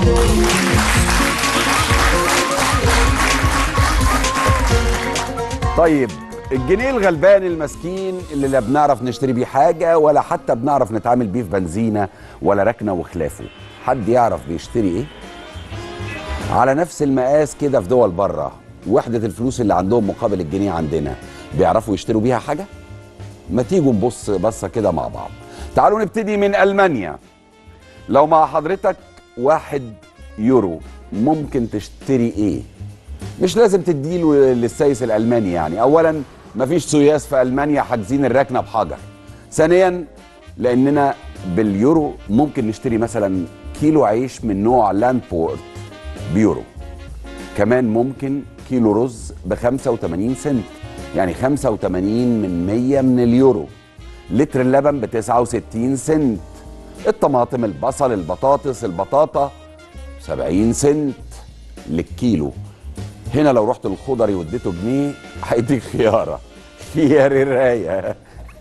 طيب الجنيه الغلبان المسكين اللي لا بنعرف نشتري بيه حاجة ولا حتى بنعرف نتعامل بيه في بنزينة ولا ركنة وخلافه حد يعرف بيشتري ايه؟ على نفس المقاس كده في دول بره وحدة الفلوس اللي عندهم مقابل الجنيه عندنا بيعرفوا يشتروا بيها حاجة؟ ما تيجوا نبص بصة كده مع بعض تعالوا نبتدي من ألمانيا لو مع حضرتك واحد يورو ممكن تشتري ايه؟ مش لازم تديله للسايس الالماني يعني اولا مفيش سياس في المانيا حاجزين الركنه بحجر ثانيا لاننا باليورو ممكن نشتري مثلا كيلو عيش من نوع لانبورت بيورو كمان ممكن كيلو رز ب 85 سنت يعني 85 من 100 من اليورو لتر اللبن ب 69 سنت الطماطم البصل البطاطس البطاطا 70 سنت للكيلو هنا لو رحت للخضري واديته جنيه هيديك خياره خيار الرايه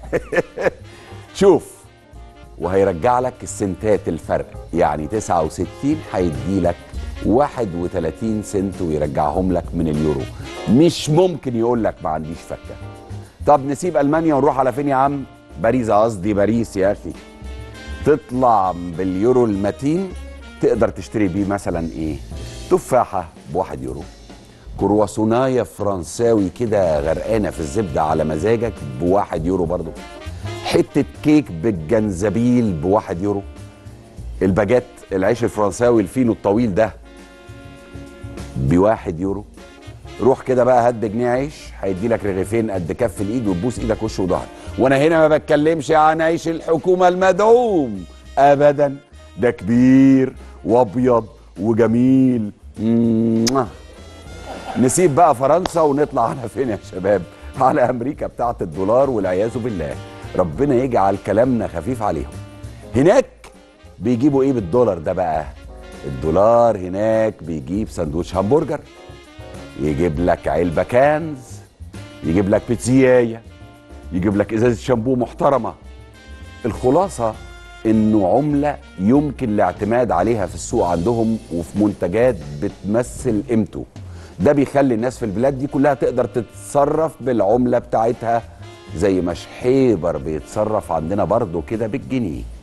شوف وهيرجع لك السنتات الفرق يعني 69 هيدي لك 31 سنت ويرجعهم لك من اليورو مش ممكن يقول لك ما عنديش فكه طب نسيب المانيا ونروح على فين يا عم باريس قصدي باريس يا اخي تطلع باليورو المتين تقدر تشتري بيه مثلا ايه تفاحه بواحد يورو كرواسونايه فرنساوي كده غرقانه في الزبده على مزاجك بواحد يورو برضو حته كيك بالجنزبيل بواحد يورو الباجيت العيش الفرنساوي الفينو الطويل ده بواحد يورو روح كده بقى هات بجنيه عيش هيدي لك رغيفين قد كف الايد وتبوس ايدك وش وظهر وانا هنا ما بتكلمش عن عيش الحكومه المدعوم ابدا ده كبير وابيض وجميل مم. نسيب بقى فرنسا ونطلع على فين يا شباب على امريكا بتاعه الدولار والعياذ بالله ربنا يجعل كلامنا خفيف عليهم هناك بيجيبوا ايه بالدولار ده بقى الدولار هناك بيجيب سندوتش همبرجر يجيب لك علبه كنز يجيب لك بيتزايه يجيب لك ازازه شامبو محترمه الخلاصه انه عمله يمكن الاعتماد عليها في السوق عندهم وفي منتجات بتمثل قيمته ده بيخلي الناس في البلاد دي كلها تقدر تتصرف بالعمله بتاعتها زي ما شحيبر بيتصرف عندنا برضه كده بالجنيه